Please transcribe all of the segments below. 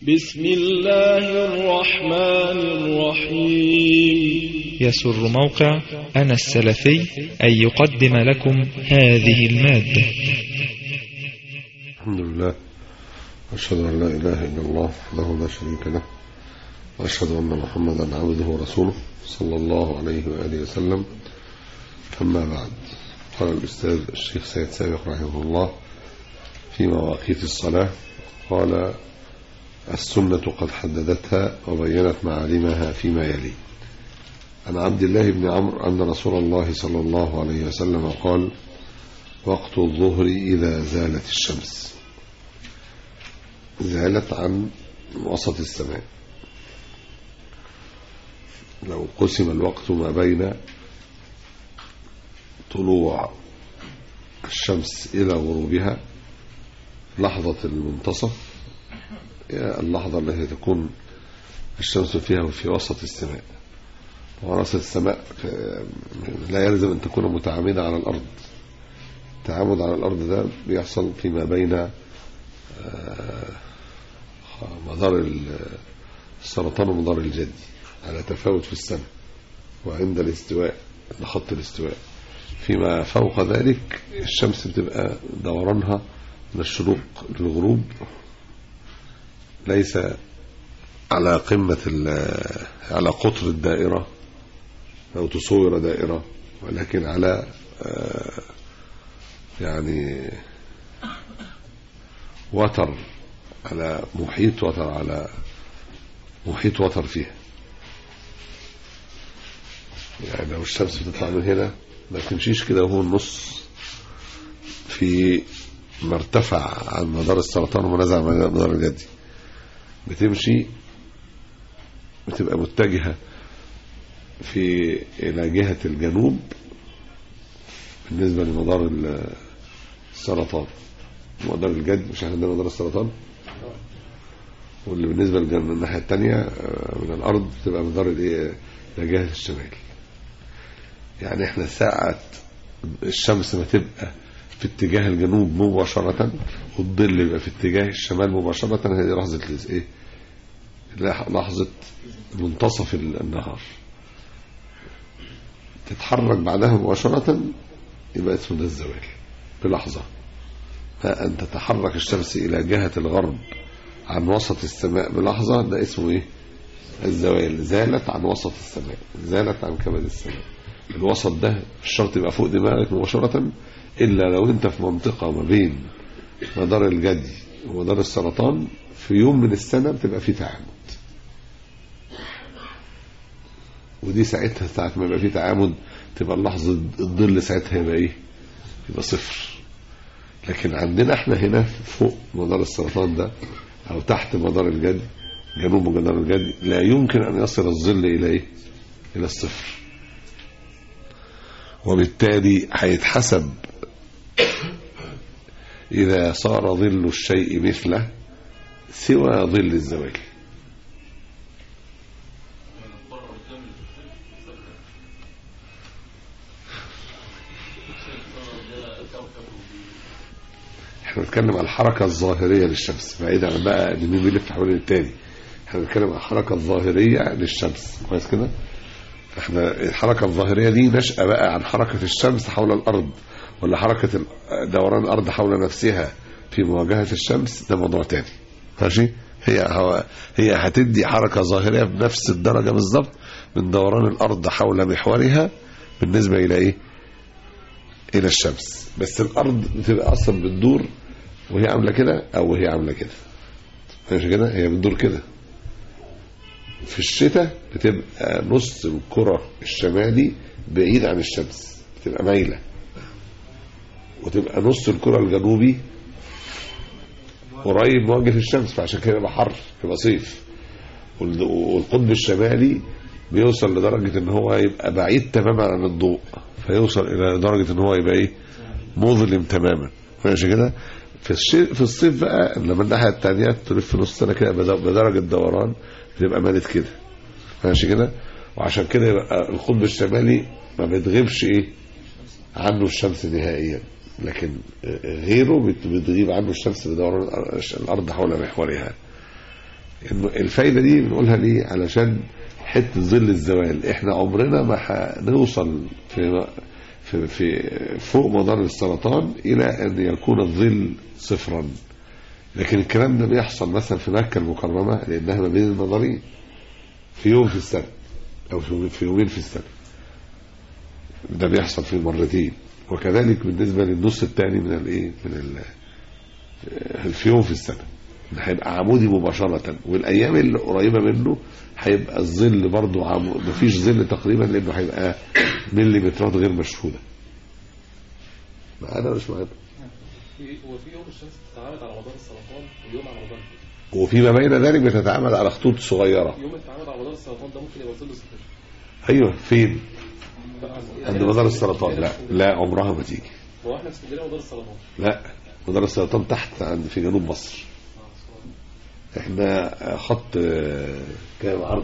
بسم الله الرحمن الرحيم يسر موقع أنا السلفي أن يقدم لكم هذه المادة الحمد لله وأشهد أن لا إله إلا الله وحده لا شريك له وأشهد أن محمدا عبده ورسوله صلى الله عليه وآله وسلم أما بعد قال الأستاذ الشيخ سيد سابق رحمه الله في مواقيت الصلاة قال السنة قد حددتها وبينت معالمها فيما يلي عن عبد الله بن عمرو أن رسول الله صلى الله عليه وسلم قال وقت الظهر إذا زالت الشمس زالت عن وسط السماء لو قسم الوقت ما بين طلوع الشمس إلى غروبها لحظة المنتصف اللحظة التي تكون الشمس فيها في وسط السماء ووسط السماء لا يلزم أن تكون متعامدة على الأرض التعامد على الأرض ده بيحصل فيما بين مدار السرطان ومدار الجدي على تفاوت في السماء وعند الاستواء خط الاستواء فيما فوق ذلك الشمس بتبقى دورانها من الشروق للغروب ليس على قمة على قطر الدائرة أو تصور دائرة ولكن على يعني وتر على محيط وتر على محيط وتر فيها يعني لو الشمس بتطلع من هنا ما تمشيش كده وهو النص في مرتفع عن مدار السرطان ومنازع عن مدار الجدي بتمشي بتبقى متجهة في إلى جهة الجنوب بالنسبة لمدار السرطان مدار الجد مش عندنا مدار السرطان واللي بالنسبة للناحية التانية من الأرض بتبقى مدار إلى جهة الشمال يعني احنا ساعة الشمس ما تبقى في اتجاه الجنوب مباشرة والظل يبقى في اتجاه الشمال مباشرة هذه لحظة ايه لحظة منتصف النهار تتحرك بعدها مباشرة يبقى اسمه ده الزوال بلحظة فأن تتحرك الشمس إلى جهة الغرب عن وسط السماء بلحظة ده اسمه ايه الزوال زالت عن وسط السماء زالت عن كبد السماء الوسط ده الشرط يبقى فوق دماغك مباشرة إلا لو أنت في منطقة ما بين مدار الجدي ومدار السرطان في يوم من السنة بتبقى فيه تعامد ودي ساعتها ساعة ما يبقى فيه تعامد تبقى اللحظة الظل ساعتها يبقى إيه يبقى صفر لكن عندنا احنا هنا فوق مدار السرطان ده أو تحت مدار الجدي جنوب مدار الجدي لا يمكن أن يصل الظل إلى إيه إلى الصفر وبالتالي هيتحسب إذا صار ظل الشيء مثله سوى ظل الزوال احنا بنتكلم عن الحركة الظاهرية للشمس بعيدا عن بقى ان مين بيلف حوالين التاني احنا بنتكلم عن الحركة الظاهرية للشمس كويس كده احنا الحركة الظاهرية دي نشأة بقى عن حركة الشمس حول الأرض ولا حركة دوران الأرض حول نفسها في مواجهة الشمس ده موضوع تاني ماشي هي هو هي هتدي حركة ظاهرية بنفس الدرجة بالظبط من دوران الأرض حول محورها بالنسبة إلى إيه إلى الشمس بس الأرض بتبقى أصلا بتدور وهي عاملة كده أو وهي عاملة كده ماشي كده هي بتدور كده في الشتاء بتبقى نص الكرة الشمالي بعيد عن الشمس بتبقى مايلة وتبقى نص الكرة الجنوبي قريب مواجه الشمس فعشان كده يبقى حر يبقى صيف والقطب الشمالي بيوصل لدرجة ان هو يبقى بعيد تماما عن الضوء فيوصل الى درجة ان هو يبقى ايه مظلم تماما ماشي كده في في الصيف بقى لما الناحية التانية تلف نص سنة كده بدرجة دوران بتبقى مالت كده ماشي كده وعشان كده يبقى القطب الشمالي ما بتغيبش ايه عنه الشمس نهائيا لكن غيره بتغيب عنه الشمس بدوران الارض حول محورها إنه الفايدة دي بنقولها ليه علشان حتة ظل الزوال احنا عمرنا ما هنوصل في في في فوق مدار السرطان الى ان يكون الظل صفرا لكن الكلام ده بيحصل مثلا في مكة المكرمة لانها ما بين المدارين في يوم في السنة او في في يومين في السنة ده بيحصل في مرتين وكذلك بالنسبة للنص الثاني من الايه من ال- في يوم في السنة ده هيبقى عمودي مباشرة والايام اللي قريبة منه هيبقى الظل برضه عمو... مفيش ظل تقريبا لانه هيبقى مليمترات غير مشهودة معانا ولا مش معانا في هو في يوم الشمس بتتعامد على مدار السرطان ويوم على مدار وفيما بين ذلك بتتعامل على خطوط صغيرة يوم التعامد على مدار السرطان ده ممكن يبقى ظل صفر ايوه فين عند يعني مدار السرطان لا لا عمرها ما تيجي هو احنا في اسكندريه مدار السرطان لا مدار السرطان تحت عند في جنوب مصر احنا خط آه، كام عرض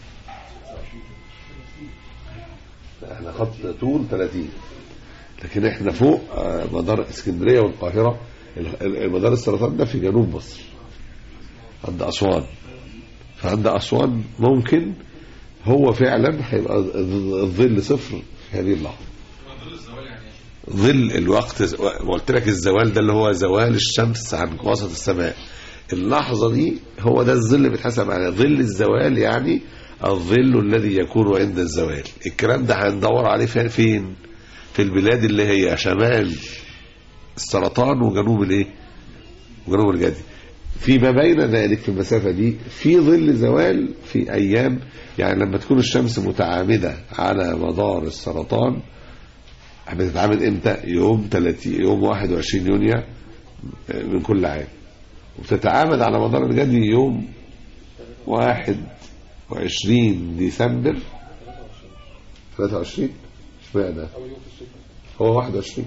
لا، احنا خط طول 30 لكن احنا فوق آه، مدار اسكندريه والقاهره ال- ال- مدار السرطان ده في جنوب مصر عند اسوان فعند اسوان ممكن هو فعلا هيبقى الظل صفر في هذه اللحظه ظل الوقت قلت لك الزوال ده اللي هو زوال الشمس عن وسط السماء اللحظة دي هو ده الظل اللي بيتحسب عليه ظل الزوال يعني الظل الذي يكون عند الزوال الكلام ده هندور عليه فين- فين في البلاد اللي هي شمال السرطان وجنوب الايه وجنوب الجدي فيما بين ذلك في المسافة دي في ظل زوال في أيام يعني لما تكون الشمس متعامدة على مدار السرطان بتتعامل امتى يوم 30 يوم 21 يونيو من كل عام وبتتعامل على مدار الجدي يوم 21 ديسمبر 23 اشمعنى اول يوم في الشتاء هو 21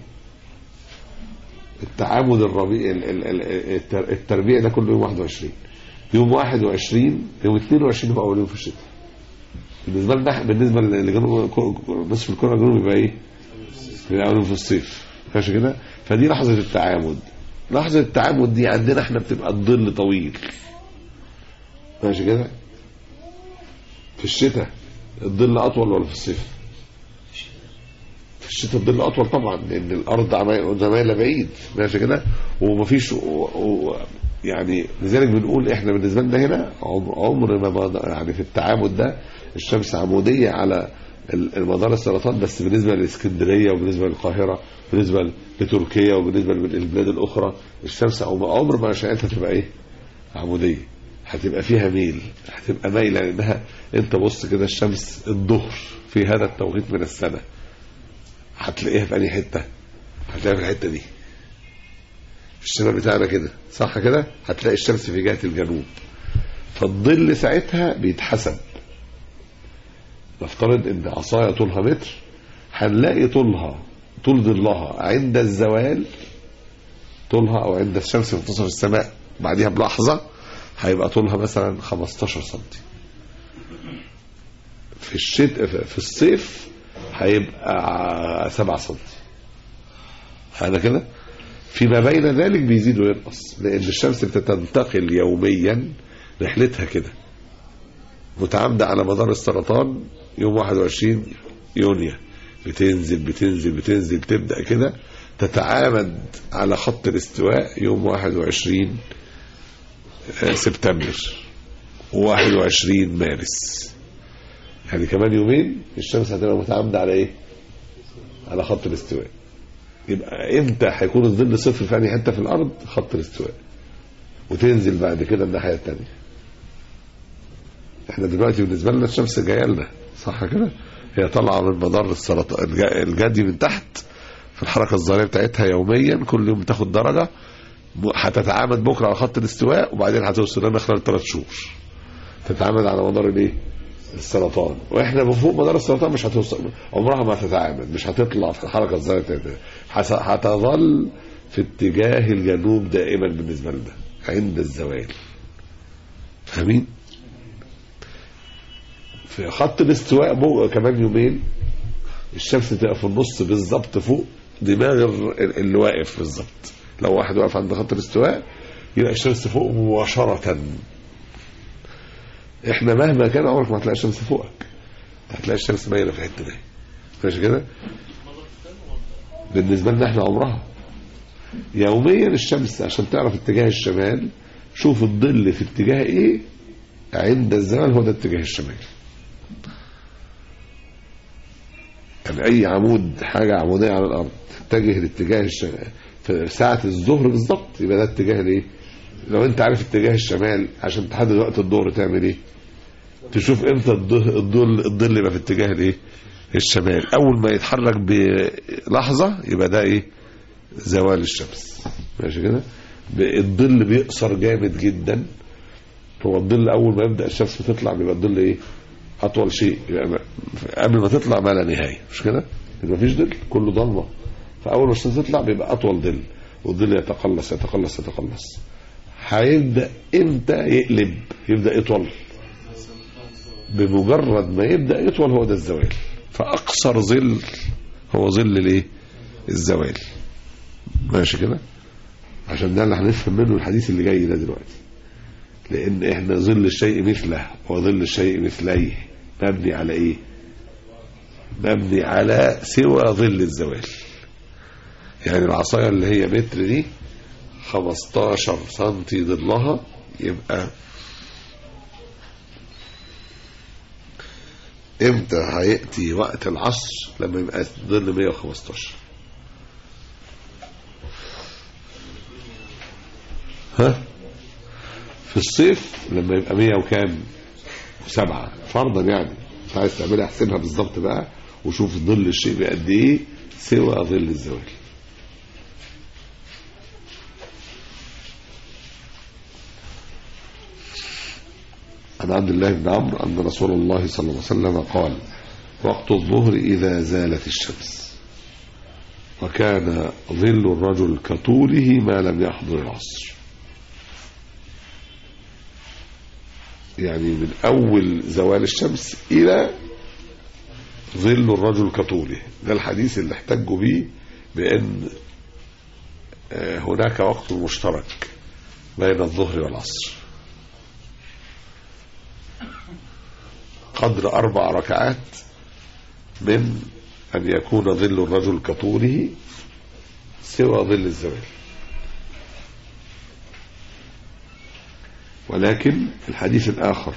التعامد الربيع ال- ال- ال- التر- التربيع ده كله يوم 21 يوم 21 يوم 22 هو اول يوم في الشتاء بالنسبه لنا بالنسبه لجنوب نصف الكره الجنوبي يبقى ايه؟ يبقى اول يوم في الصيف ماشي كده فدي لحظه التعامد لحظه التعامد دي عندنا احنا بتبقى الظل طويل ماشي كده في الشتاء الظل اطول ولا في الصيف؟ في الشتاء الظل اطول طبعا لان الارض عما- زمايلها بعيد ماشي كده ومفيش و... و... يعني لذلك بنقول احنا بالنسبه لنا هنا عمر, عمر ما ما- يعني في التعامد ده الشمس عموديه على ال- المدار السرطان بس بالنسبه لاسكندريه وبالنسبه للقاهره بالنسبه لتركيا وبالنسبه للبلاد الاخرى الشمس عم- عمر ما اشعتها تبقى ايه عموديه هتبقى فيها ميل هتبقى مايله لانها انت بص كده الشمس الظهر في هذا التوقيت من السنه هتلاقيها في أي حتة هتلاقيها في الحتة دي في الشمال بتاعنا كده صح كده هتلاقي الشمس في جهة الجنوب فالظل ساعتها بيتحسب نفترض ان عصاية طولها متر هنلاقي طولها طول ظلها عند الزوال طولها او عند الشمس في منتصف السماء بعديها بلحظة هيبقى طولها مثلا 15 سنتي في الشتاء في الصيف هيبقى 7 سم هذا كده فيما بين ذلك بيزيد وينقص لان الشمس بتنتقل يوميا رحلتها كده متعامدة على مدار السرطان يوم 21 يونيو بتنزل بتنزل بتنزل تبدأ كده تتعامد على خط الاستواء يوم 21 سبتمبر و21 مارس يعني كمان يومين الشمس هتبقى متعامدة على ايه على خط الاستواء يبقى امتى هيكون الظل صفر في أي حته في الارض خط الاستواء وتنزل بعد كده الناحيه الثانيه احنا دلوقتي بالنسبه لنا الشمس جايه لنا صح كده هي طالعه من مدار السرطان الج- الجدي من تحت في الحركه الظاهريه بتاعتها يوميا كل يوم بتاخد درجه م- هتتعامد بكره على خط الاستواء وبعدين هتوصل لنا خلال ثلاث شهور تتعامد على مدار الايه السرطان واحنا من فوق مدار السرطان مش هتوصل عمرها ما هتتعامد مش هتطلع في الحركه الظاهريه بتاعتها حس- هتظل في اتجاه الجنوب دائما بالنسبه لنا عند الزوال فاهمين في خط الاستواء بو كمان يومين الشمس تبقى في النص بالظبط فوق دماغ ال- اللي واقف بالظبط لو واحد واقف عند خط الاستواء يبقى الشمس فوق مباشره احنا مهما كان عمرك ما هتلاقي الشمس فوقك هتلاقي الشمس مايله في الحته دي ماشي كده بالنسبه لنا احنا عمرها يوميا الشمس عشان تعرف اتجاه الشمال شوف الظل في اتجاه ايه عند الزوال هو ده اتجاه الشمال يعني اي عمود حاجه عموديه على الارض تتجه لاتجاه الشمال في ساعه الظهر بالظبط يبقى ده اتجاه الايه لو انت عارف اتجاه الشمال عشان تحدد وقت الظهر تعمل ايه تشوف امتى الظل الظل الظل يبقى في اتجاه الايه الشمال اول ما يتحرك بلحظه يبقى ده ايه زوال الشمس ماشي كده ب- الظل بيقصر جامد جدا هو الظل اول ما يبدا الشمس بتطلع بيبقى الظل ايه اطول شيء يبقى ما- قبل ما تطلع ما لا نهايه مش كده يبقى مفيش ظل كله ضلمه فاول ما الشمس تطلع بيبقى اطول ظل والظل يتقلص يتقلص يتقلص هيبدا امتى يقلب يبدا يطول بمجرد ما يبدا يطول هو ده الزوال فاقصر ظل هو ظل الايه الزوال ماشي كده عشان ده اللي هنفهم منه الحديث اللي جاي ده دلوقتي لان احنا ظل الشيء مثله وظل الشيء مثليه مبني على ايه مبني على سوى ظل الزوال يعني العصايه اللي هي متر دي 15 سنتي ظلها يبقى امتى هياتي وقت العصر لما يبقى الظل 115 ها في الصيف لما يبقى 100 وكام وسبعة فرضا يعني مش عايز تعملها احسبها بالظبط بقى وشوف ظل الشيء بقد ايه سوى ظل الزوال عن عبد الله بن عمرو أن رسول الله صلى الله عليه وسلم قال وقت الظهر إذا زالت الشمس وكان ظل الرجل كطوله ما لم يحضر العصر يعني من أول زوال الشمس إلى ظل الرجل كطوله ده الحديث اللي احتجوا به بأن آه، هناك وقت مشترك بين الظهر والعصر قدر أربع ركعات من أن يكون ظل الرجل كطوله سوى ظل الزوال ولكن الحديث الآخر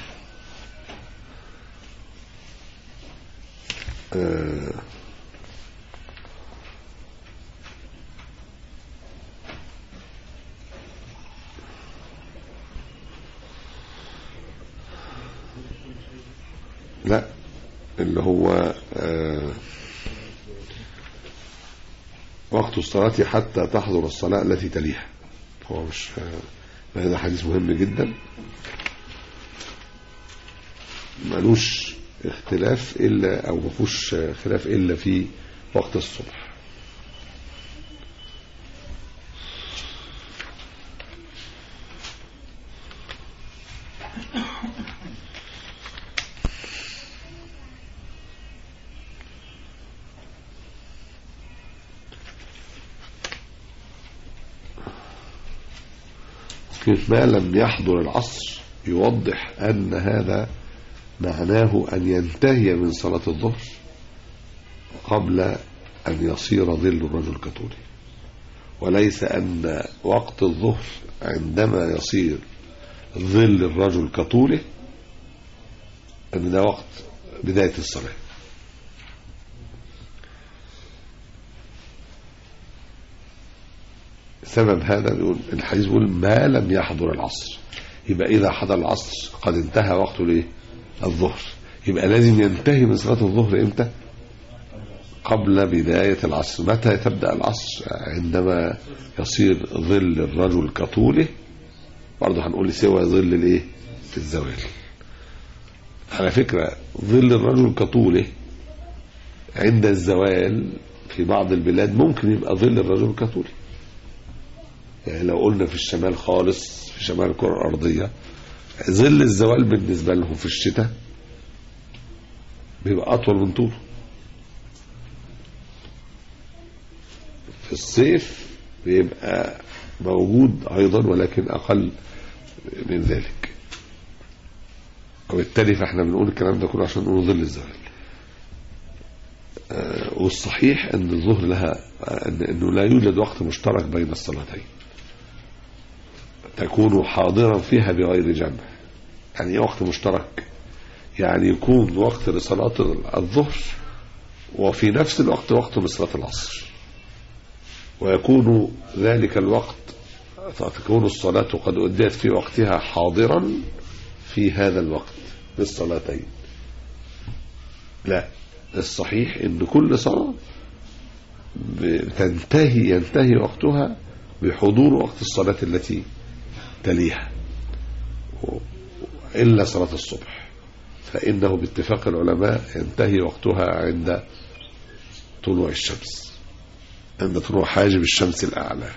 آه، لا اللي هو آه، وقت الصلاة حتى تحضر الصلاة التي تليها هو مش آه، هذا حديث مهم جدا ملوش اختلاف إلا أو مفوش خلاف إلا في وقت الصبح كيف ما لم يحضر العصر يوضح أن هذا معناه أن ينتهي من صلاة الظهر قبل أن يصير ظل الرجل كطوله وليس أن وقت الظهر عندما يصير ظل الرجل كطوله أن ده وقت بداية الصلاة سبب هذا بيقول الحديث بيقول ما لم يحضر العصر يبقى إذا حضر العصر قد انتهى وقت الايه الظهر يبقى لازم ينتهي من صلاة الظهر امتى قبل بداية العصر متى تبدأ العصر عندما يصير ظل الرجل كطوله برضه هنقول سوى ظل الايه الزوال على فكرة ظل الرجل كطوله عند الزوال في بعض البلاد ممكن يبقى ظل الرجل كطوله يعني لو قلنا في الشمال خالص في شمال الكرة الأرضية ظل الزوال بالنسبة لهم في الشتاء بيبقى أطول من طوله في الصيف بيبقى موجود أيضا ولكن أقل من ذلك وبالتالي فاحنا بنقول الكلام ده كله عشان نقول ظل الزوال آه، والصحيح ان الظهر لها آه، إن- انه لا يوجد وقت مشترك بين الصلاتين تكون حاضرا فيها بغير جمع يعني ايه وقت مشترك يعني يكون وقت لصلاة الظهر وفي نفس الوقت وقت لصلاة العصر ويكون ذلك الوقت تكون الصلاة قد أديت في وقتها حاضرا في هذا الوقت للصلاتين لا الصحيح ان كل صلاة تنتهي ينتهي وقتها بحضور وقت الصلاة التي تليها و- إلا صلاة الصبح فإنه باتفاق العلماء ينتهي وقتها عند طلوع الشمس عند طلوع حاجب الشمس الأعلى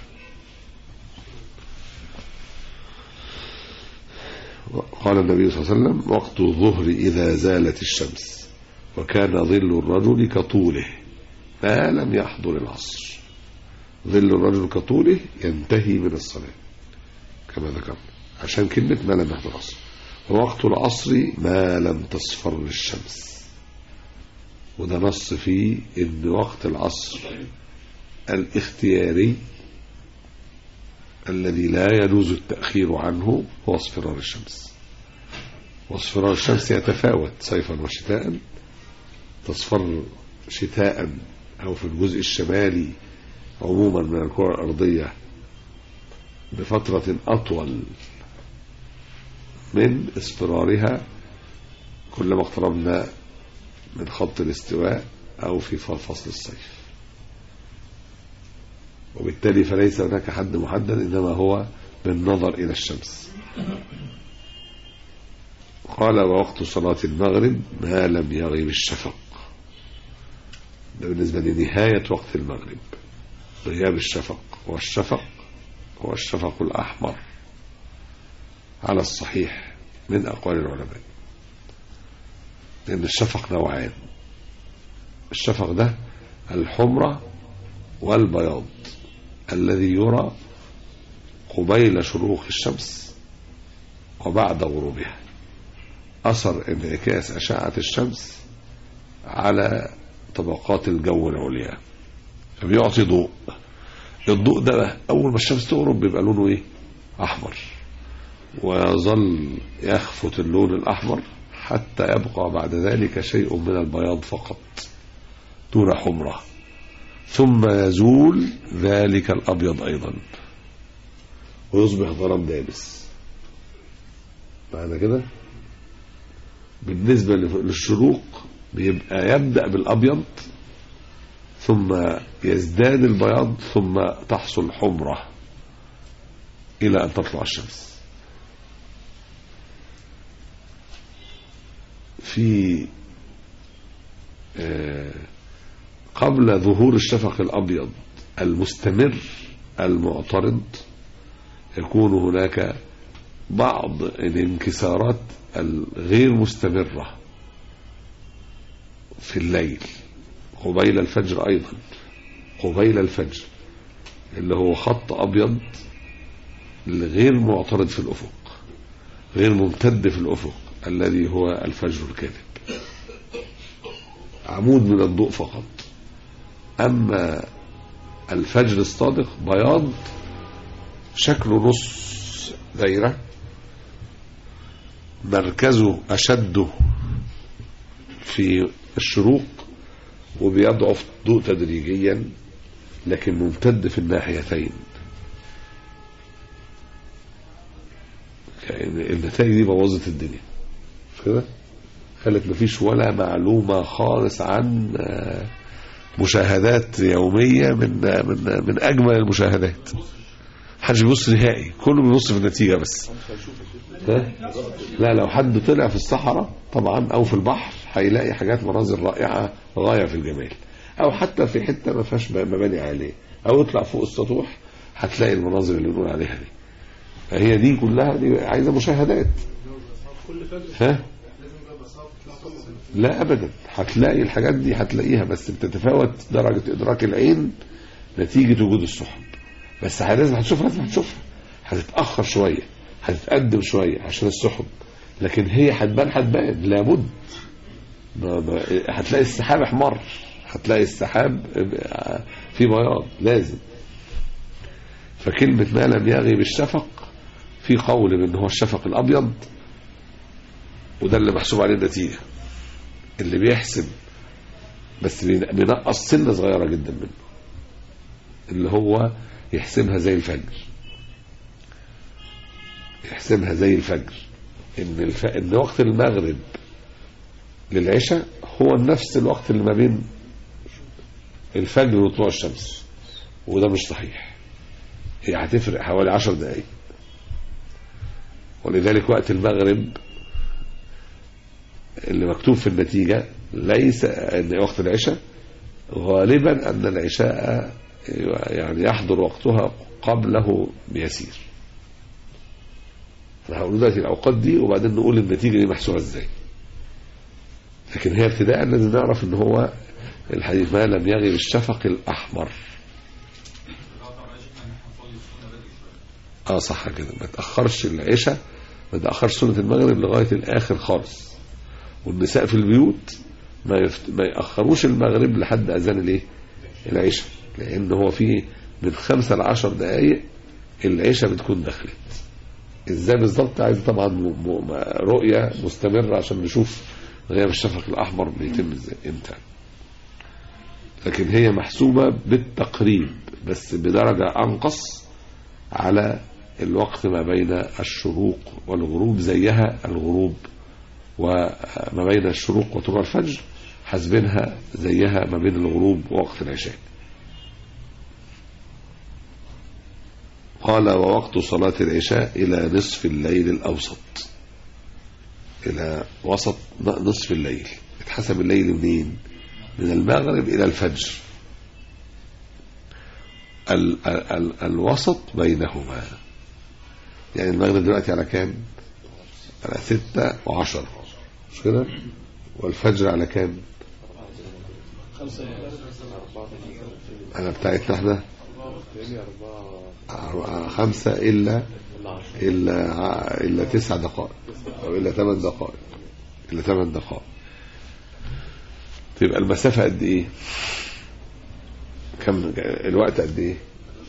قال النبي صلى الله عليه وسلم وقت الظهر إذا زالت الشمس وكان ظل الرجل كطوله ما لم يحضر العصر ظل الرجل كطوله ينتهي من الصلاة كما ذكرنا عشان كلمة ما لم يحضر العصر ووقت العصر ما لم تصفر الشمس وده نص فيه ان وقت العصر الاختياري الذي لا يجوز التأخير عنه هو اصفرار الشمس واصفرار الشمس يتفاوت صيفا وشتاء تصفر شتاء أو في الجزء الشمالي عموما من الكرة الأرضية بفترة أطول من اصفرارها كلما اقتربنا من خط الاستواء أو في فصل الصيف وبالتالي فليس هناك حد محدد إنما هو بالنظر إلى الشمس قال ووقت صلاة المغرب ما لم يغب الشفق ده بالنسبة لنهاية وقت المغرب غياب الشفق والشفق هو الشفق الأحمر على الصحيح من أقوال العلماء لأن الشفق نوعان الشفق ده الحمرة والبياض الذي يرى قبيل شروق الشمس وبعد غروبها أثر انعكاس أشعة الشمس على طبقات الجو العليا فبيعطي ضوء الضوء ده أول ما الشمس تغرب بيبقى لونه إيه؟ أحمر ويظل يخفت اللون الأحمر حتى يبقى بعد ذلك شيء من البياض فقط دون حمرة ثم يزول ذلك الأبيض أيضا ويصبح ظلام دامس معنى كده بالنسبة للشروق بيبقى يبدأ بالأبيض ثم يزداد البياض ثم تحصل حمرة إلى أن تطلع الشمس في آه، قبل ظهور الشفق الأبيض المستمر المعترض يكون هناك بعض الانكسارات الغير مستمرة في الليل قبيل الفجر أيضا قبيل الفجر اللي هو خط أبيض غير معترض في الأفق غير ممتد في الأفق الذي هو الفجر الكاذب عمود من الضوء فقط أما الفجر الصادق بياض شكله نص دايرة مركزه أشد في الشروق وبيضعف ضوء تدريجيا لكن ممتد في الناحيتين يعني النتائج دي بوظت الدنيا مش كده خلت مفيش ولا معلومة خالص عن آه، مشاهدات يومية من آه، من آه، من أجمل المشاهدات محدش بيبص نهائي كله بيبص في النتيجة بس ها؟ لا لو حد طلع في الصحراء طبعا أو في البحر هيلاقي حاجات مناظر رائعة غاية في الجمال أو حتى في حتة ما فيهاش مباني عالية أو يطلع فوق السطوح هتلاقي المناظر اللي بنقول عليها دي فهي دي كلها دي عايزة مشاهدات ها لا ابدا هتلاقي الحاجات دي هتلاقيها بس بتتفاوت درجة ادراك العين نتيجة وجود السحب بس لازم هتشوفها لازم هتشوفها هتتأخر شوية هتتقدم شوية عشان السحب لكن هي هتبان هتبان لابد ما ما هتلاقي السحاب احمر هتلاقي السحاب في بياض لازم فكلمة ما لم يغي بالشفق في قول بان هو الشفق الابيض وده اللي محسوب عليه النتيجة اللي بيحسب بس بين- بينقص سنة صغيرة جدا منه اللي هو يحسبها زي الفجر يحسبها زي الفجر ان الف... ان وقت المغرب للعشاء هو نفس الوقت اللي ما بين الفجر وطلوع الشمس وده مش صحيح هي هتفرق حوالي عشر دقايق ولذلك وقت المغرب اللي مكتوب في النتيجة ليس ان وقت العشاء غالبا ان العشاء يعني يحضر وقتها قبله بيسير فهقول دلوقتي الاوقات دي وبعدين نقول النتيجه دي محسوبه ازاي لكن هي ابتداء لازم نعرف ان هو الحديث ما لم يغي بالشفق الاحمر اه صح كده ما تاخرش العشاء ما تاخرش سنه المغرب لغايه الاخر خالص والنساء في البيوت ما يفت... ما ياخروش المغرب لحد اذان الايه العشاء لان هو في من خمسة لعشر دقائق العشاء بتكون دخلت ازاي بالظبط عايز طبعا م... م... رؤيه مستمره عشان نشوف غياب الشفق الاحمر بيتم ازاي امتى لكن هي محسوبه بالتقريب بس بدرجه انقص على الوقت ما بين الشروق والغروب زيها الغروب وما بين الشروق وطلوع الفجر حاسبينها زيها ما بين الغروب ووقت العشاء قال ووقت صلاة العشاء إلى نصف الليل الأوسط إلى وسط نصف الليل اتحسب الليل منين من المغرب إلى الفجر ال ال ال الوسط بينهما يعني المغرب دلوقتي على كام على ستة وعشرة مش كده والفجر على كام أنا بتاعتنا احنا أربعة- خمسة إلا إلا ع- إلا تسع دقائق أو إلا ثمان دقائق إلا ثمان دقائق تبقى المسافة قد إيه؟ كم الوقت قد إيه؟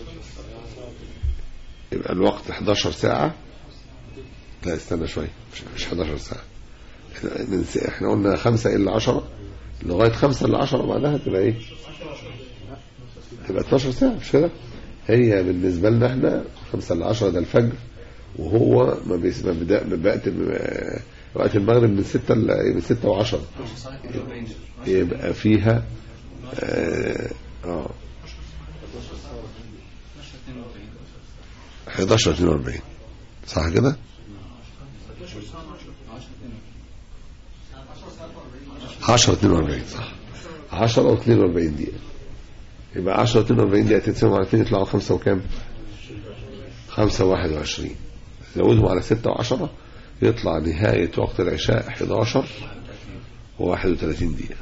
يبقى الوقت 11 ساعة لا استنى شوية مش, مش 11 ساعة احنا من- احنا قلنا خمسة إلا عشرة لغاية خمسة إلا عشرة بعدها تبقى إيه؟ تبقى 12 ساعة مش كده؟ هي بالنسبة لنا احنا خمسة إلا عشرة ده الفجر وهو ما بيس- ما بدا ما بقت ما- وقت المغرب من ستة ل- من ستة وعشرة يبقى فيها اه آه، 11 42 صح كده؟ 10 42 صح 10 و 42 دقيقة يبقى 10 و 42 دقيقة تقسمهم على 2 يطلعوا 5 وكام؟ 5 و 21 زودهم على 6 و 10 يطلع نهاية وقت العشاء 11 و 31 دقيقة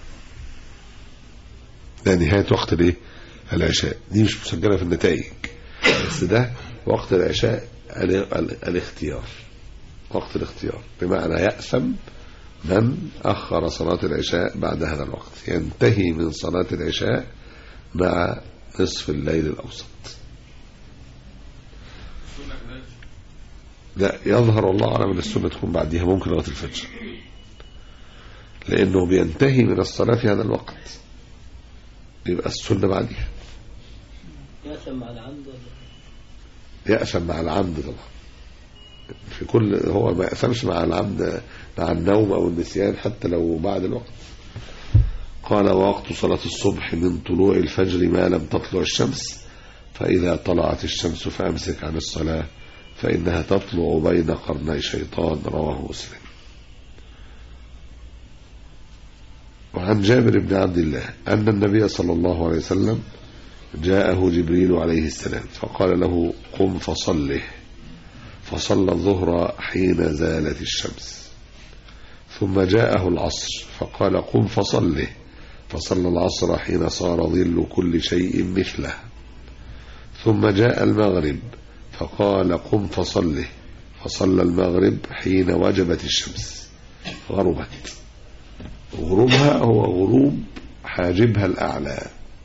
ده نهاية وقت الايه؟ العشاء دي مش مسجلة في النتائج بس ده وقت العشاء ال- ال- الاختيار وقت الاختيار بمعنى يأثم من أخر صلاة العشاء بعد هذا الوقت ينتهي من صلاة العشاء مع نصف الليل الأوسط لا يظهر والله أعلم أن السنة تكون بعديها ممكن لغاية الفجر لأنه بينتهي من الصلاة في هذا الوقت يبقى السنة بعديها يأثم مع العمد ولا يأثم مع العمد طبعا في كل هو ما يأثمش مع العمد مع النوم أو النسيان حتى لو بعد الوقت قال ووقت صلاة الصبح من طلوع الفجر ما لم تطلع الشمس فإذا طلعت الشمس فأمسك عن الصلاة فإنها تطلع بين قرني شيطان رواه مسلم وعن جابر بن عبد الله أن النبي صلى الله عليه وسلم جاءه جبريل عليه السلام فقال له قم فصله فصلى الظهر حين زالت الشمس ثم جاءه العصر فقال قم فصله فصلى العصر حين صار ظل كل شيء مثله ثم جاء المغرب فقال قم فصله فصلى المغرب حين وجبت الشمس غربت غروبها هو غروب حاجبها الأعلى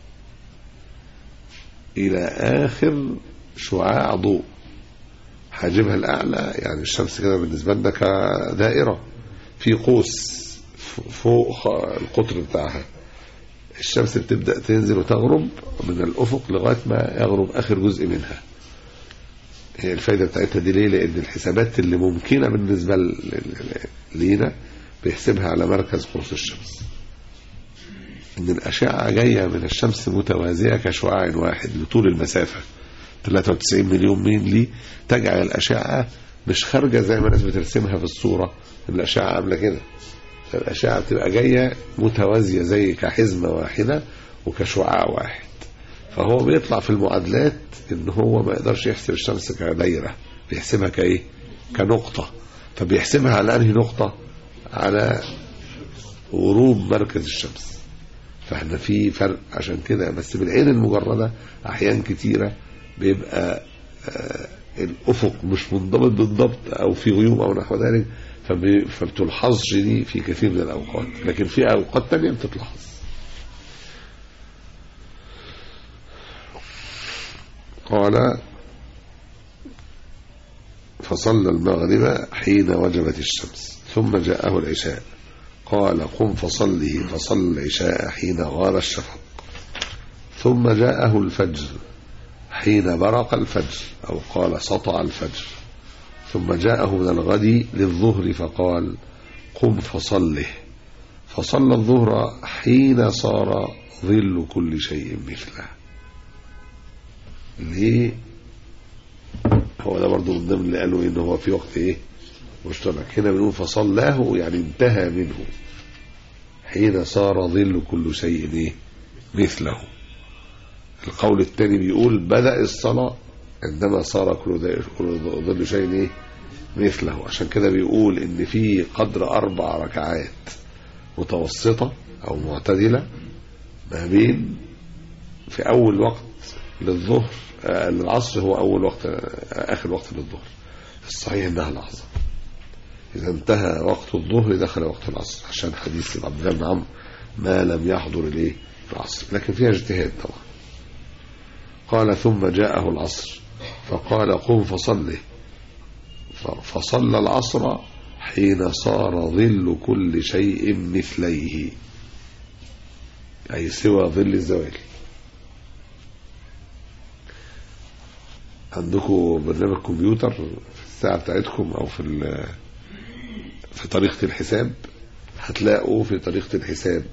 إلى آخر شعاع ضوء حاجبها الأعلى يعني الشمس كده بالنسبة لنا كدائرة في قوس ف- فوق خ- القطر بتاعها الشمس بتبدأ تنزل وتغرب من الأفق لغاية ما يغرب آخر جزء منها هي الفايدة بتاعتها دي ليه لأن الحسابات اللي ممكنة بالنسبة ل- ل- لينا بيحسبها على مركز قرص الشمس ان الاشعه جايه من الشمس متوازيه كشعاع واحد لطول المسافه 93 مليون ميل لي تجعل الاشعه مش خارجه زي ما الناس بترسمها في الصوره إن الاشعه عامله كده الاشعه بتبقى جايه متوازيه زي كحزمه واحده وكشعاع واحد فهو بيطلع في المعادلات ان هو ما يقدرش يحسب الشمس كدايره بيحسبها كايه كنقطه فبيحسبها على انهي نقطه على غروب مركز الشمس فاحنا في فرق عشان كده بس بالعين المجردة احيان كتيرة بيبقى آه الافق مش منضبط بالضبط او في غيوم او نحو ذلك فبي- فبتلحظش دي في كثير من الاوقات لكن في اوقات تانية بتتلاحظ قال فصلى المغرب حين وجبت الشمس ثم جاءه العشاء قال قم فصله فصلى العشاء حين غار الشفق ثم جاءه الفجر حين برق الفجر أو قال سطع الفجر ثم جاءه من الغد للظهر فقال قم فصله فصلى الظهر حين صار ظل كل شيء مثله ليه هو ده برضو من ضمن اللي قالوا ان هو في وقت ايه مشترك هنا بنقول فصلاه يعني انتهى منه حين صار ظل كل شيء ايه مثله القول الثاني بيقول بدأ الصلاة عندما صار كل ذا- كل ظل شيء ايه مثله عشان كده بيقول ان في قدر اربع ركعات متوسطة او معتدلة ما بين في اول وقت للظهر آه، للعصر هو اول وقت آه، اخر وقت للظهر الصحيح انها لحظة إذا انتهى وقت الظهر دخل وقت العصر عشان حديث عبد الله بن عمرو ما لم يحضر الايه العصر لكن فيها اجتهاد طبعا قال ثم جاءه العصر فقال قم فصله ف- فصلى العصر حين صار ظل كل شيء مثليه أي سوى ظل الزوال عندكم برنامج كمبيوتر في الساعة بتاعتكم أو في ال- في طريقة الحساب هتلاقوا في طريقة الحساب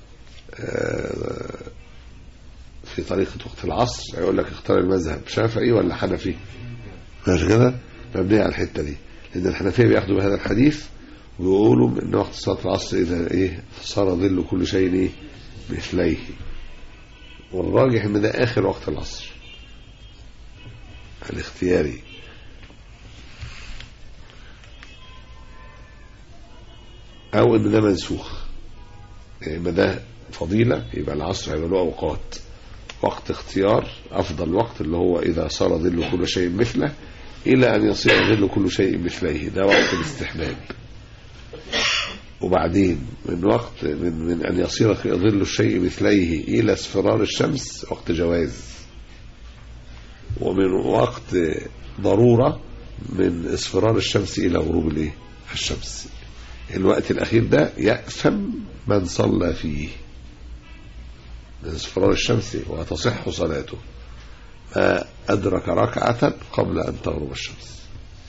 آه، في طريقة وقت العصر يقول لك اختار المذهب شافعي ولا حنفي مش كده مبنية على الحتة دي لأن الحنفية بياخدوا بهذا الحديث ويقولوا إن وقت صلاة العصر إذا إيه صار ظل كل شيء إيه مثليه والراجح إن ده آخر وقت العصر الاختياري او ان ده منسوخ يعني ما ده فضيلة يبقى العصر هيبقى له اوقات وقت اختيار افضل وقت اللي هو اذا صار ظل كل شيء مثله الى ان يصير ظل كل شيء مثليه ده وقت الاستحباب وبعدين من وقت من, من ان يصير ظل الشيء مثليه الى اصفرار الشمس وقت جواز ومن وقت ضرورة من اصفرار الشمس إلى غروب الايه الشمس الوقت الأخير ده يأثم من صلى فيه من اصفرار الشمس وتصح صلاته ما أدرك ركعة قبل أن تغرب الشمس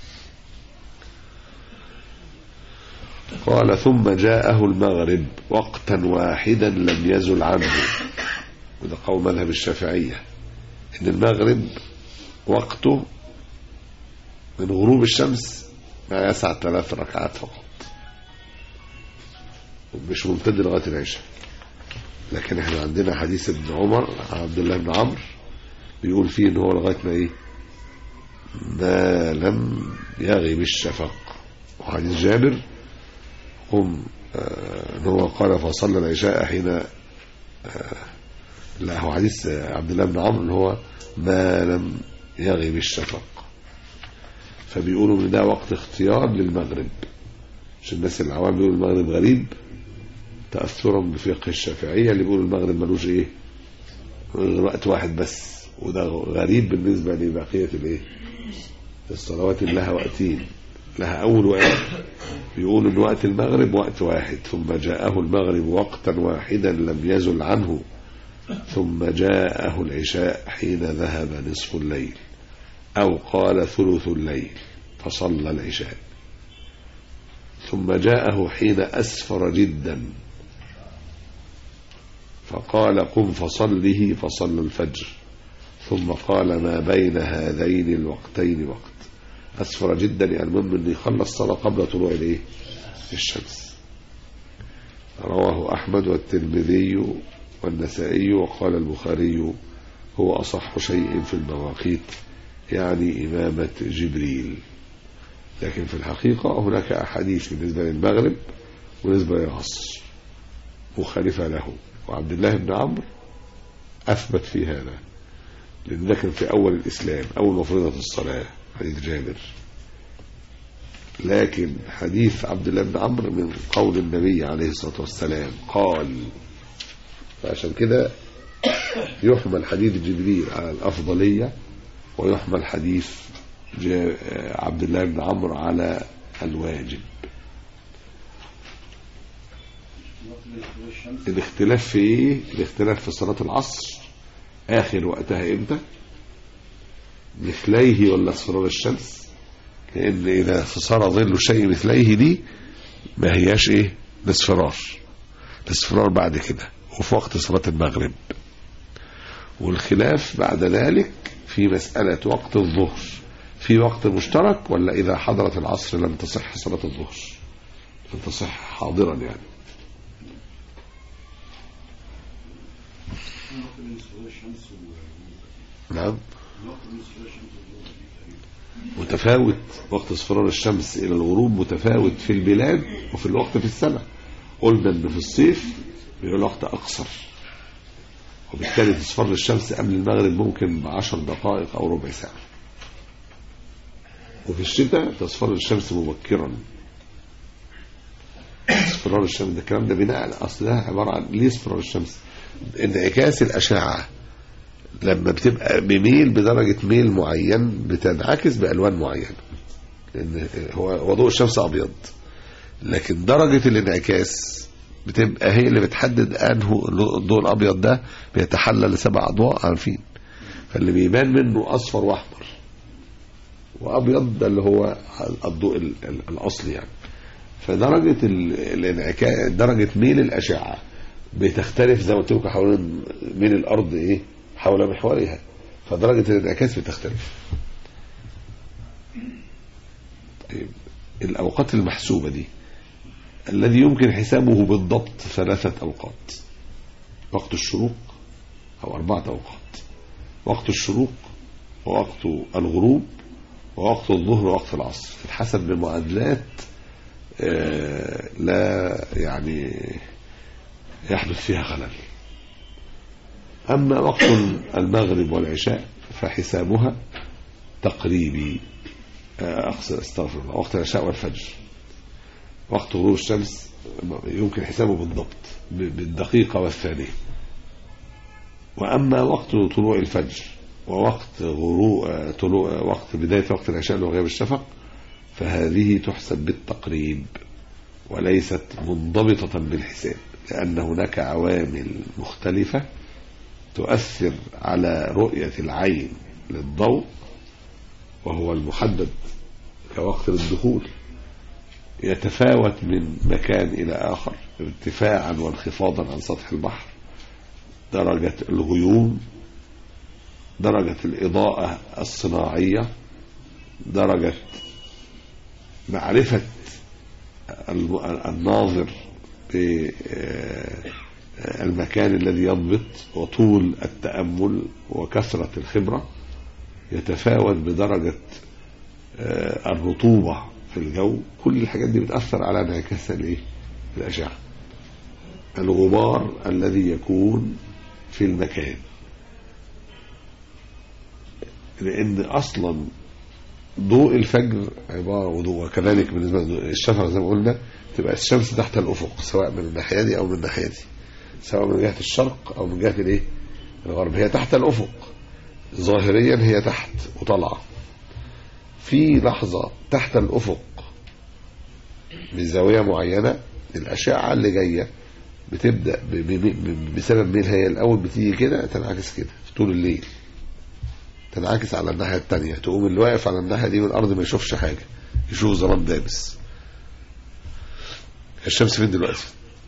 قال ثم جاءه المغرب وقتا واحدا لم يزل عنه وده قول مذهب الشافعية إن المغرب وقته من غروب الشمس ما يسع ثلاث ركعات فقط مش ممتد لغاية العشاء لكن احنا عندنا حديث ابن عمر عبد الله بن عمرو بيقول فيه ان هو لغاية ما ايه ما لم يغب الشفق وحديث جابر قم آه ان هو قال فصلى العشاء حين آه لا هو حديث عبد الله بن عمرو اللي هو ما لم يغب الشفق فبيقولوا ان ده وقت اختيار للمغرب مش الناس العوام بيقولوا المغرب غريب تأثرا بفقه الشافعية اللي بيقولوا المغرب ملوش ايه غير وقت واحد بس وده غريب بالنسبة لبقية الايه الصلوات اللي لها وقتين لها أول وقت بيقول إن وقت المغرب وقت واحد ثم جاءه المغرب وقتا واحدا لم يزل عنه ثم جاءه العشاء حين ذهب نصف الليل أو قال ثلث الليل فصلى العشاء ثم جاءه حين أسفر جدا فقال قم فصله فصلى الفجر ثم قال ما بين هذين الوقتين وقت أسفر جدا يعني المهم أن يخلص صلاة قبل طلوع الايه الشمس رواه أحمد والترمذي والنسائي وقال البخاري هو أصح شيء في المواقيت يعني إمامة جبريل لكن في الحقيقة هناك أحاديث بالنسبة للمغرب وبالنسبة للعصر مخالفة له وعبد الله بن عمرو أثبت في هذا لأن ده كان في أول الإسلام أول ما فرضت الصلاة حديث جابر لكن حديث عبد الله بن عمرو من قول النبي عليه الصلاة والسلام قال فعشان كده يحمل حديث جبريل على الأفضلية ويحمل حديث جا- عبد الله بن عمرو على الواجب الاختلاف في ايه الاختلاف في صلاة العصر اخر وقتها امتى مثليه ولا اصفرار الشمس لان اذا صار ظل شيء مثليه دي ما هياش ايه الاصفرار الاصفرار بعد كده وفي وقت صلاة المغرب والخلاف بعد ذلك في مسألة وقت الظهر في وقت مشترك ولا إذا حضرت العصر لم تصح صلاة الظهر لم تصح حاضرا يعني نعم متفاوت وقت اصفرار الشمس إلى الغروب متفاوت في البلاد وفي الوقت في السنة قلنا إن في الصيف بيبقى الوقت أقصر وبالتالي تصفر الشمس قبل المغرب ممكن بعشر دقائق أو ربع ساعة وفي الشتاء تصفر الشمس مبكرا اصفرار الشمس ده الكلام ده بناء اصل ده عباره عن ليه اصفرار الشمس؟ انعكاس الاشعه لما بتبقى بميل بدرجه ميل معين بتنعكس بالوان معينه لان هو هو ضوء الشمس ابيض لكن درجه الانعكاس بتبقى هي اللي بتحدد انه الضوء الابيض ده بيتحلل لسبع اضواء عارفين فاللي بيبان منه اصفر واحمر وابيض ده اللي هو الضوء ال- ال- الاصلي يعني فدرجه ال- الانعكاس درجه ميل الاشعه بتختلف زي ما قلت لكم حوالين ميل الارض ايه حول محورها فدرجه الانعكاس بتختلف طيب الاوقات المحسوبه دي الذي يمكن حسابه بالضبط ثلاثه اوقات وقت الشروق او اربعه اوقات وقت الشروق ووقت الغروب ووقت الظهر ووقت العصر تتحسب بمعادلات آه، لا يعني يحدث فيها خلل أما وقت المغرب والعشاء فحسابها تقريبي آه، أقصد استغفر الله وقت العشاء والفجر وقت غروب الشمس يمكن حسابه بالضبط ب- بالدقيقة والثانية وأما وقت طلوع الفجر ووقت غروب آه، طلوع آه، وقت بداية وقت العشاء وغياب الشفق فهذه تحسب بالتقريب وليست منضبطة بالحساب لأن هناك عوامل مختلفة تؤثر على رؤية العين للضوء وهو المحدد كوقت الدخول يتفاوت من مكان إلى آخر ارتفاعا وانخفاضا عن سطح البحر درجة الغيوم درجة الإضاءة الصناعية درجة معرفة الم- الناظر بالمكان الذي يضبط وطول التأمل وكثرة الخبرة يتفاوت بدرجة آه، الرطوبة في الجو كل الحاجات دي بتأثر على انعكاس الايه الأشعة الغبار الذي يكون في المكان لأن أصلا ضوء الفجر عبارة وضوء وكذلك بالنسبة للشفق زي ما قلنا تبقى الشمس تحت الأفق سواء من الناحية دي أو من الناحية دي سواء من جهة الشرق أو من جهة الإيه الغرب هي تحت الأفق ظاهريا هي تحت وطالعة في لحظة تحت الأفق بزاوية معينة الأشعة اللي جاية بتبدأ ب- ب- ب- بسبب مين هي الأول بتيجي كده تنعكس كده في طول الليل تنعكس على الناحية التانية تقوم اللي واقف على الناحية دي من الأرض ما يشوفش حاجة يشوف ظلام دامس الشمس فين دلوقتي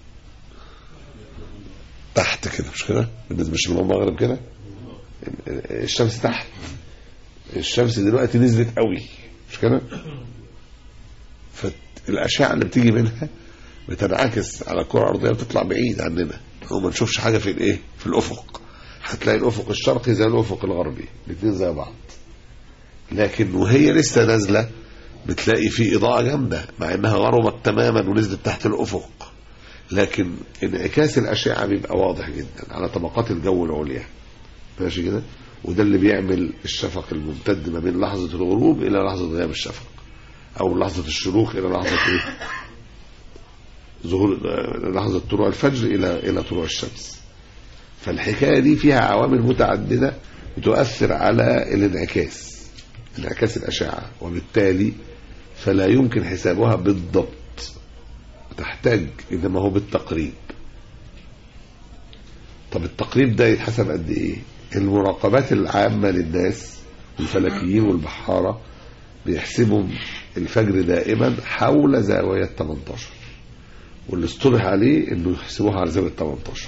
تحت كده مش كده بالنسبة لشمال المغرب كده الشمس تحت الشمس دلوقتي نزلت قوي مش كده فالأشعة اللي بتيجي منها بتنعكس على الكرة الأرضية بتطلع بعيد عننا وما نشوفش حاجة في الإيه في الأفق هتلاقي الأفق الشرقي زي الأفق الغربي الاثنين زي بعض لكن وهي لسه نازلة بتلاقي في إضاءة جامدة مع إنها غربت تماما ونزلت تحت الأفق لكن انعكاس الأشعة بيبقى واضح جدا على طبقات الجو العليا ماشي كده وده اللي بيعمل الشفق الممتد ما بين لحظة الغروب إلى لحظة غياب الشفق أو لحظة الشروق إلى لحظة إيه؟ ظهور لحظة طلوع الفجر إلى إلى طلوع الشمس فالحكاية دي فيها عوامل متعددة بتؤثر على الانعكاس انعكاس الأشعة وبالتالي فلا يمكن حسابها بالضبط تحتاج إنما هو بالتقريب طب التقريب ده يتحسب قد إيه المراقبات العامة للناس الفلكيين والبحارة بيحسبوا الفجر دائما حول زاوية 18 واللي اصطلح عليه انه يحسبوها على زاوية 18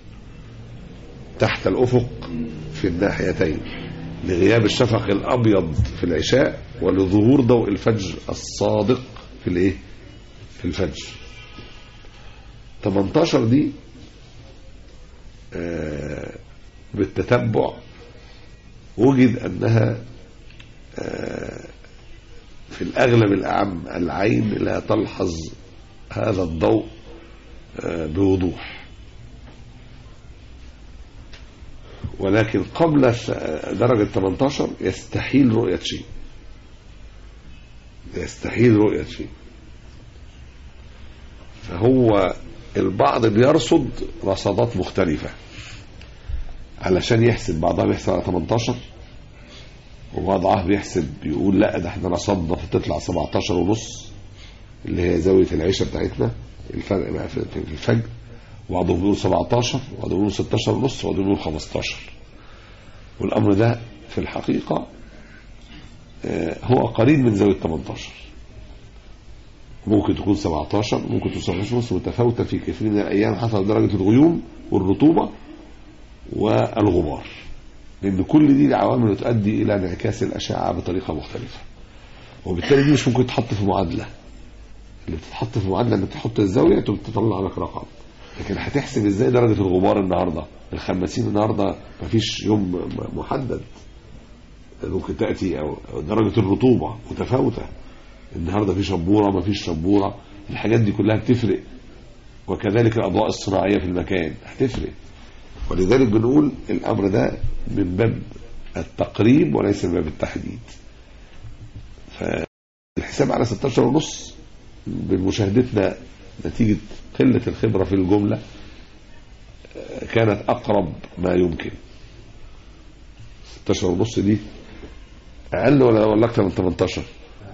تحت الافق في الناحيتين لغياب الشفق الابيض في العشاء ولظهور ضوء الفجر الصادق في الايه في الفجر 18 دي آه بالتتبع وجد انها آه في الاغلب الاعم العين لا تلحظ هذا الضوء آه بوضوح ولكن قبل درجة 18 يستحيل رؤية شيء يستحيل رؤية شيء فهو البعض بيرصد رصادات مختلفة علشان يحسب بعضها بيحسب على 18 وبعضها بيحسب بيقول لا ده احنا رصدنا فتطلع 17 ونص اللي هي زاوية العيشة بتاعتنا الفرق بقى في الفجر وبعضهم بيقول 17 وبعضهم بيقول 16 ونص وبعضهم بيقول 15 والأمر ده في الحقيقة هو قريب من زاوية 18 ممكن تكون 17 ممكن تكون 17 ونص متفاوتة في كثير من الأيام حسب درجة الغيوم والرطوبة والغبار لأن كل دي العوامل تؤدي إلى انعكاس الأشعة بطريقة مختلفة وبالتالي دي مش ممكن تحط في معادلة اللي بتتحط في معادلة انك تحط الزاوية تقوم تطلع لك رقم لكن هتحسب ازاي درجة الغبار النهاردة الخماسين النهاردة مفيش يوم محدد ممكن تأتي أو درجة الرطوبة متفاوتة النهاردة في شبورة مفيش شبورة الحاجات دي كلها بتفرق وكذلك الأضواء الصناعية في المكان هتفرق ولذلك بنقول الأمر ده من باب التقريب وليس من باب التحديد فالحساب على 16 ونص بمشاهدتنا نتيجة قلة الخبرة في الجملة كانت أقرب ما يمكن 16 ونص دي أقل ولا ولا أكثر من 18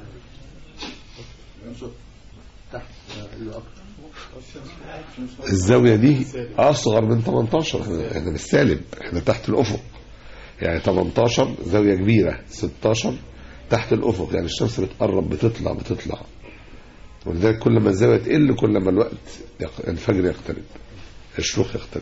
الزاوية دي أصغر من 18 احنا احنا مش سالب احنا تحت الأفق يعني 18 زاوية كبيرة 16 تحت الأفق يعني الشمس بتقرب بتطلع بتطلع ولذلك كل ما الزاوية تقل كل ما الوقت يق- الفجر يقترب الشروق يقترب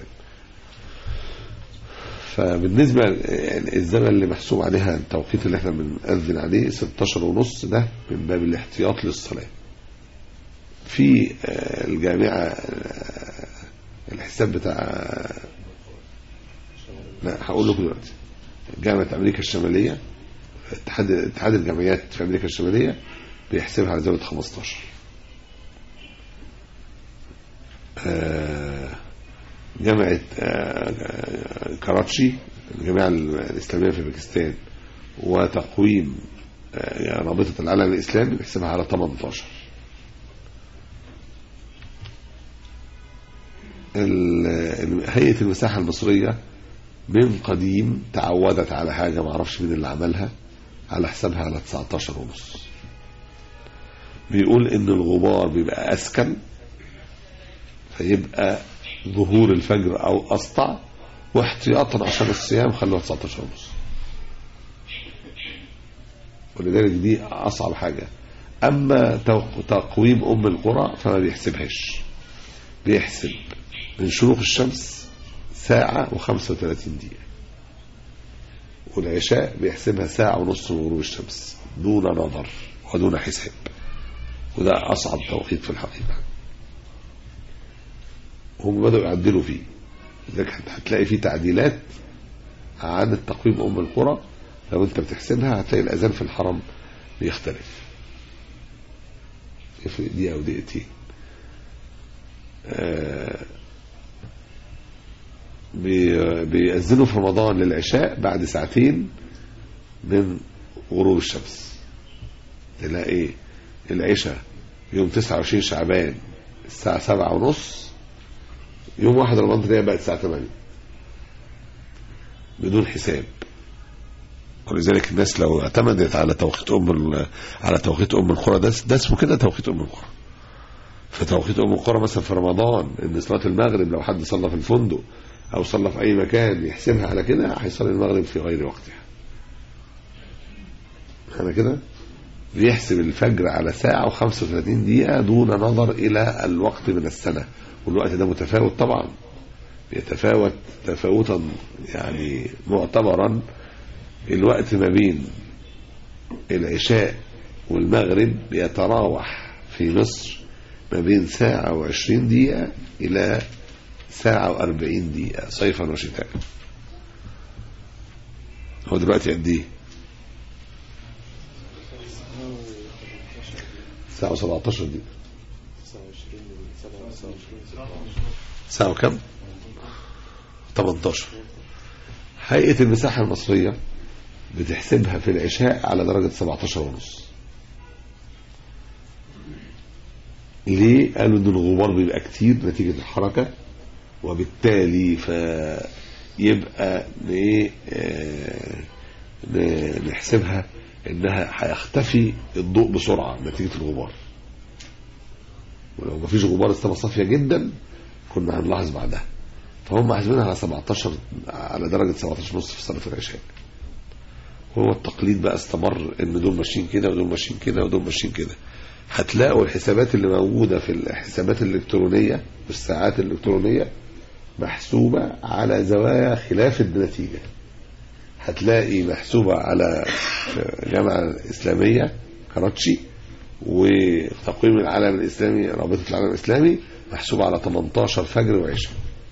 فبالنسبة يعني الزمن اللي محسوب عليها التوقيت اللي احنا بنأذن عليه 16 ونص ده من باب الاحتياط للصلاة في آه، الجامعة آه، الحساب بتاع لا هقول لكم دلوقتي جامعة أمريكا الشمالية اتحاد اتحاد الجامعات في أمريكا الشمالية بيحسبها على زاوية 15 آه، جامعة آه، آه، كراتشي الجامعة الإسلامية في باكستان وتقويم آه، يعني رابطة العالم الإسلامي بيحسبها على 18 ال- ال- هيئة المساحة المصرية من قديم تعودت على حاجة ما اعرفش مين اللي عملها على حسابها على 19 ونص بيقول ان الغبار بيبقى اسكن فيبقى ظهور الفجر او اسطع واحتياطا عشان الصيام خلوها 19 ونص ولذلك دي اصعب حاجة اما توق- تقويم ام القرى فما بيحسبهاش بيحسب من شروق الشمس ساعة و35 دقيقة والعشاء بيحسبها ساعة ونص من غروب الشمس دون نظر ودون حساب وده أصعب توقيت في الحقيقة هم بدأوا يعدلوا فيه لذلك هتلاقي فيه تعديلات عن التقويم أم القرى لو أنت بتحسبها هتلاقي الأذان في الحرم بيختلف يفرق دقيقة أو دقيقتين آه، بي- بيأذنوا في رمضان للعشاء بعد ساعتين من غروب الشمس تلاقي العشاء يوم 29 شعبان الساعة سبعة ونص يوم واحد رمضان تلاقيها بقت الساعة 8 بدون حساب ولذلك الناس لو اعتمدت على توقيت ام ال- على توقيت ام القرى ده ده اسمه كده توقيت ام القرى في توقيت ام القرى مثلا في رمضان ان صلاه المغرب لو حد صلى في الفندق او صلى في اي مكان يحسبها على كده هيصلي المغرب في غير وقتها انا كده بيحسب الفجر على ساعة و35 دقيقة دون نظر إلى الوقت من السنة والوقت ده متفاوت طبعا بيتفاوت تفاوتا يعني معتبرا الوقت ما بين العشاء والمغرب بيتراوح في مصر ما بين ساعة وعشرين دقيقة إلى ساعة وأربعين دقيقة صيفا وشتاء هو دلوقتي قد إيه؟ ساعة وسبعتاشر دقيقة ساعة وكم؟ 18 هيئة المساحة المصرية بتحسبها في العشاء على درجة 17 ونص ليه؟ قالوا ان الغبار بيبقى كتير نتيجة الحركة وبالتالي فيبقى ن- آه، ن- نحسبها انها هيختفي الضوء بسرعة نتيجة الغبار ولو مفيش غبار السماء صافية جدا كنا هنلاحظ بعدها فهم حاسبينها على 17 على درجة 17 ونص في صلاة العشاء وهو التقليد بقى استمر ان دول ماشيين كده ودول ماشيين كده ودول ماشيين كده هتلاقوا الحسابات اللي موجودة في الحسابات الإلكترونية والساعات الإلكترونية محسوبة على زوايا خلاف النتيجة هتلاقي محسوبة على جامعة إسلامية كراتشي وتقويم العالم الإسلامي رابطة العالم الإسلامي محسوبة على 18 فجر وعشاء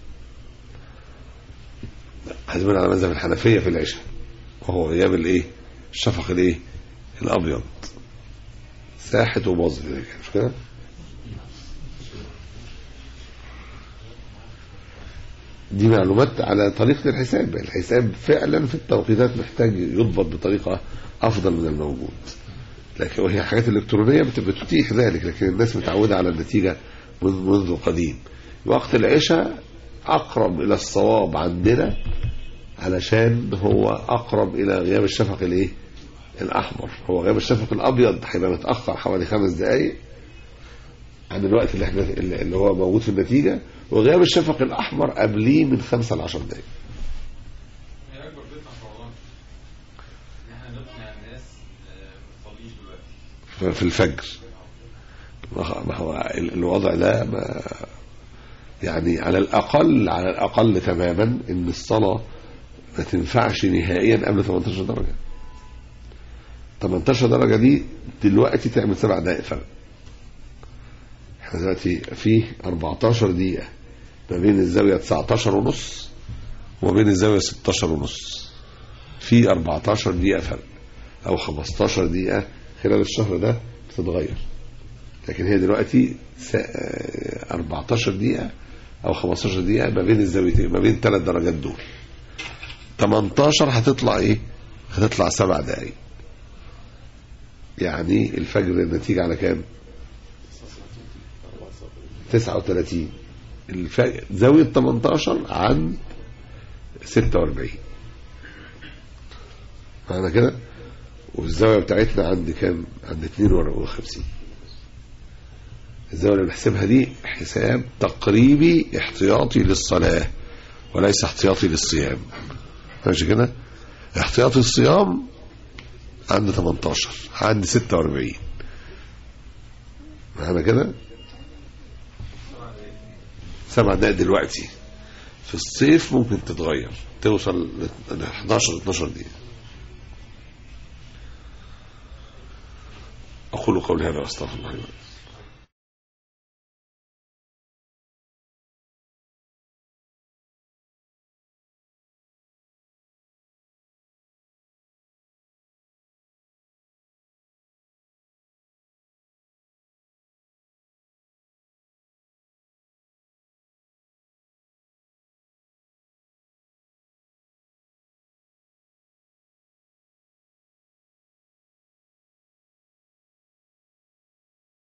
حاسبين على مذهب الحنفية في العشاء وهو غياب الايه الشفق الايه الابيض ساحت وباظت كده مش كده دي معلومات على طريقة الحساب الحساب فعلا في التوقيتات محتاج يضبط بطريقة أفضل من الموجود لكن وهي حاجات إلكترونية بت- بتتيح ذلك لكن الناس متعودة على النتيجة منذ, منذ قديم وقت العشاء أقرب إلى الصواب عندنا علشان هو أقرب إلى غياب الشفق الإيه؟ الأحمر هو غياب الشفق الأبيض هيبقى متأخر حوالي خمس دقايق عن الوقت اللي احنا اللي هو موجود في النتيجة وغياب الشفق الأحمر قبليه من خمسة لعشر دقايق هي اكبر فتنه في رمضان ان احنا نقنع الناس آه، ما تصليش دلوقتي ف- في الفجر ما ما هو ال- الوضع ده ما يعني على الأقل على الأقل تماما إن الصلاة ما تنفعش نهائيا قبل 18 درجة 18 درجة دي دلوقتي تعمل سبع دقائق فرق احنا دلوقتي فيه 14 دقيقة ما بين الزاوية 19 ونص وما بين الزاوية 16 ونص في 14 دقيقة فرق أو 15 دقيقة خلال الشهر ده بتتغير لكن هي دلوقتي س- آه، 14 دقيقة أو 15 دقيقة ما بين الزاويتين ما بين ثلاث درجات دول 18 هتطلع إيه؟ هتطلع سبع دقايق يعني الفجر النتيجة على كام 39 الفجر زاوية 18 عن 46 معنى كده والزاوية بتاعتنا عند كام عند 52 الزاوية اللي بنحسبها دي حساب تقريبي احتياطي للصلاة وليس احتياطي للصيام ماشي كده احتياطي الصيام عند 18 عند 46 معنى كده سبع دقايق دلوقتي في الصيف ممكن تتغير توصل ل 11 12 دقيقة أقول قولي هذا وأستغفر الله لي ولكم